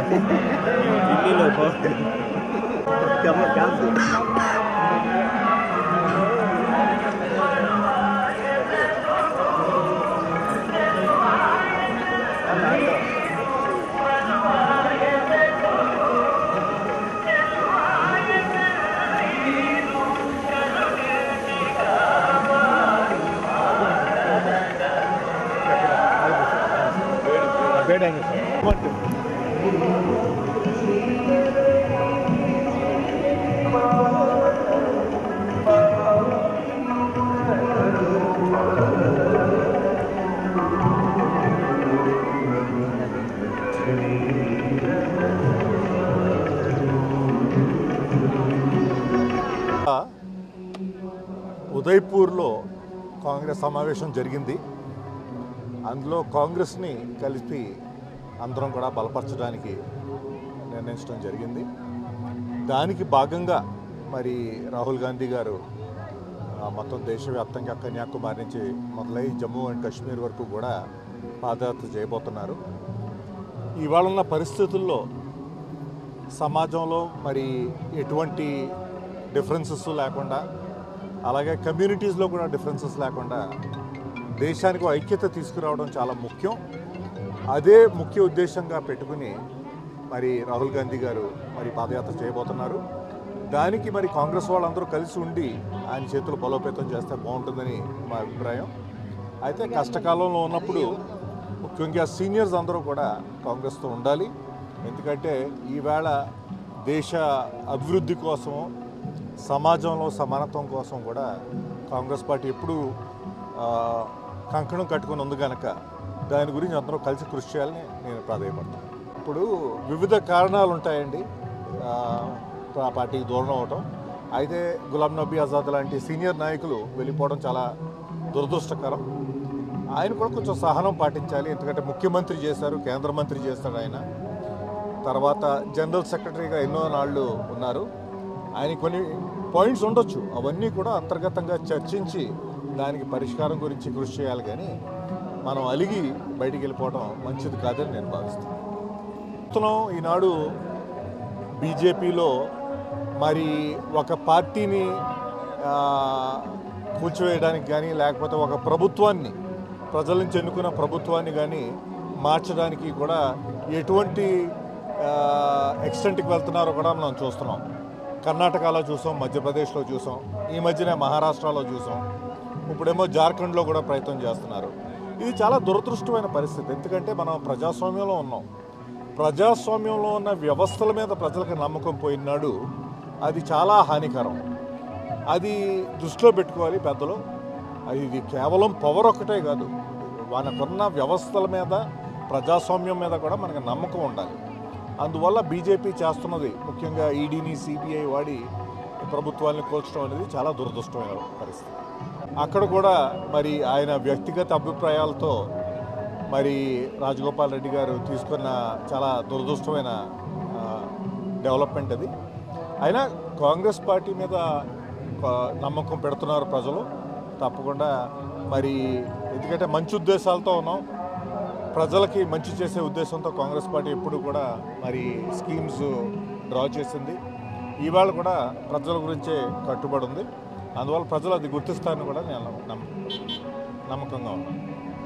ఢిల్లీలో క్యాన్సిల్ వేడంగా ఉదయ్పూర్లో కాంగ్రెస్ సమావేశం జరిగింది అందులో కాంగ్రెస్ని కలిపి అందరం కూడా బలపరచడానికి నిర్ణయించడం జరిగింది దానికి భాగంగా మరి రాహుల్ గాంధీ గారు ఆ, మొత్తం దేశవ్యాప్తంగా కన్యాకుమారి నుంచి మొదలై జమ్మూ అండ్ కాశ్మీర్ వరకు కూడా పాదయాత్ర చేయబోతున్నారు ఇవాళ ఉన్న పరిస్థితుల్లో సమాజంలో మరి ఎటువంటి డిఫరెన్సెస్ లేకుండా అలాగే కమ్యూనిటీస్లో కూడా డిఫరెన్సెస్ లేకుండా దేశానికి ఓ ఐక్యత తీసుకురావడం చాలా ముఖ్యం అదే ముఖ్య ఉద్దేశంగా పెట్టుకుని మరి రాహుల్ గాంధీ గారు మరి పాదయాత్ర చేయబోతున్నారు దానికి మరి కాంగ్రెస్ వాళ్ళందరూ కలిసి ఉండి ఆయన చేతులు బలోపేతం చేస్తే బాగుంటుందని మా అభిప్రాయం అయితే కష్టకాలంలో ఉన్నప్పుడు ముఖ్యంగా సీనియర్స్ అందరూ కూడా కాంగ్రెస్తో ఉండాలి ఎందుకంటే ఈవేళ దేశ అభివృద్ధి కోసం సమాజంలో సమానత్వం కోసం కూడా కాంగ్రెస్ పార్టీ ఎప్పుడూ ఆ, కంకణం కట్టుకుని ఉంది కనుక దాని గురించి అందరూ కలిసి కృషి చేయాలని నేను ప్రాధాన్యపడతాను ఇప్పుడు వివిధ కారణాలు ఉంటాయండి ఆ, ఆ పార్టీకి దూరం అవటం అయితే గులాం నబీ ఆజాద్ లాంటి సీనియర్ నాయకులు వెళ్ళిపోవడం చాలా దురదృష్టకరం ఆయన కూడా కొంచెం సహనం పాటించాలి ఎందుకంటే ముఖ్యమంత్రి చేశారు కేంద్ర మంత్రి చేస్తాడు ఆయన తర్వాత జనరల్ సెక్రటరీగా ఎన్నో నాళ్ళు ఉన్నారు ఆయన కొన్ని పాయింట్స్ ఉండొచ్చు అవన్నీ కూడా అంతర్గతంగా చర్చించి దానికి పరిష్కారం గురించి కృషి చేయాలి కానీ మనం అలిగి బయటికి వెళ్ళిపోవడం మంచిది కాదని నేను భావిస్తాను చూస్తున్నాం ఈనాడు బీజేపీలో మరి ఒక పార్టీని ఆ, కూల్చివేయడానికి కానీ లేకపోతే ఒక ప్రభుత్వాన్ని ప్రజల నుంచి ఎన్నుకున్న ప్రభుత్వాన్ని కానీ మార్చడానికి కూడా ఎటువంటి ఎక్స్టెంట్కి వెళ్తున్నారో కూడా మనం చూస్తున్నాం కర్ణాటకలో చూసాం మధ్యప్రదేశ్లో చూసాం ఈ మధ్యనే మహారాష్ట్రలో చూసాం ఇప్పుడేమో జార్ఖండ్లో కూడా ప్రయత్నం చేస్తున్నారు ఇది చాలా దురదృష్టమైన పరిస్థితి ఎందుకంటే మనం ప్రజాస్వామ్యంలో ఉన్నాం ప్రజాస్వామ్యంలో ఉన్న వ్యవస్థల మీద ప్రజలకు నమ్మకం పోయినాడు అది చాలా హానికరం అది దృష్టిలో పెట్టుకోవాలి పెద్దలు అది ఇది కేవలం పవర్ ఒక్కటే కాదు మనకున్న వ్యవస్థల మీద ప్రజాస్వామ్యం మీద కూడా మనకు నమ్మకం ఉండాలి అందువల్ల బీజేపీ చేస్తున్నది ముఖ్యంగా ఈడీని సిబిఐ వాడి ప్రభుత్వాన్ని కోల్చడం అనేది చాలా దురదృష్టమైన పరిస్థితి అక్కడ కూడా మరి ఆయన వ్యక్తిగత అభిప్రాయాలతో మరి రాజగోపాల్ రెడ్డి గారు తీసుకున్న చాలా దురదృష్టమైన ఆ, డెవలప్మెంట్ అది అయినా కాంగ్రెస్ పార్టీ మీద ఆ, నమ్మకం పెడుతున్నారు ప్రజలు తప్పకుండా మరి ఎందుకంటే మంచి ఉద్దేశాలతో ఉన్నాం ప్రజలకి మంచి చేసే ఉద్దేశంతో కాంగ్రెస్ పార్టీ ఎప్పుడు కూడా మరి స్కీమ్స్ డ్రా చేసింది ఇవాళ కూడా ప్రజల గురించే కట్టుబడి ఉంది అందువల్ల ప్రజలు అది గుర్తిస్తారని కూడా నేను నమ్మ నమ్మకంగా ఉన్నాను